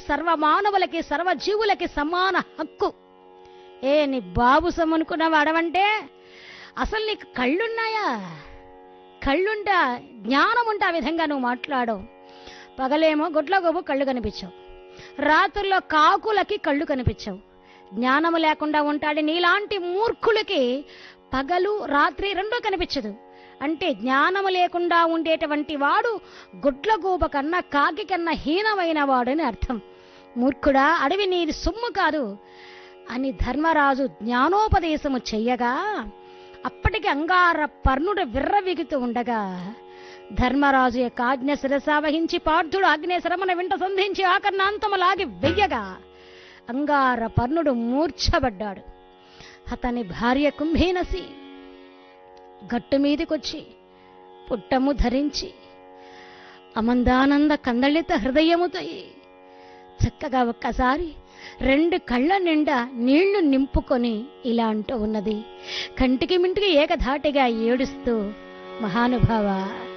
సర్వ మానవులకి సర్వజీవులకి సమాన హక్కు ఏ నీ బాబు సొమ్మనుకున్నావు అడవంటే అసలు నీకు కళ్ళున్నాయా కళ్ళుంటా జ్ఞానం ఉంటే ఆ విధంగా నువ్వు మాట్లాడవు పగలేమో గుడ్ల గోబు కళ్ళు కనిపించవు రాత్రుల్లో కాకులకి కళ్ళు కనిపించవు జ్ఞానము లేకుండా ఉంటాడు నీలాంటి మూర్ఖులకి పగలు రాత్రి రెండూ కనిపించదు అంటే జ్ఞానము లేకుండా ఉండేటువంటి వాడు గుడ్లగూబ కన్నా కాకి కన్నా హీనమైన వాడని అర్థం మూర్ఖుడా అడవి నీది సొమ్ము కాదు అని ధర్మరాజు జ్ఞానోపదేశము చెయ్యగా అప్పటికి అంగార పర్ణుడు విర్రవిగుతూ ఉండగా ధర్మరాజు యొక్క ఆజ్ఞ శిరసావహించి పార్థుడు ఆగ్నేశరమన వింట సంధించి ఆకర్ణాంతము లాగి వెయ్యగా అంగార పర్ణుడు మూర్ఛబడ్డాడు అతని భార్య కుంభీనసి గట్టు మీదికొచ్చి పుట్టము ధరించి అమందానంద కందళిత హృదయముతో చక్కగా ఒక్కసారి రెండు కళ్ళ నిండా నీళ్లు నింపుకొని ఇలా అంటూ ఉన్నది కంటికి మింటికి ఏకధాటిగా ఏడుస్తూ మహానుభావ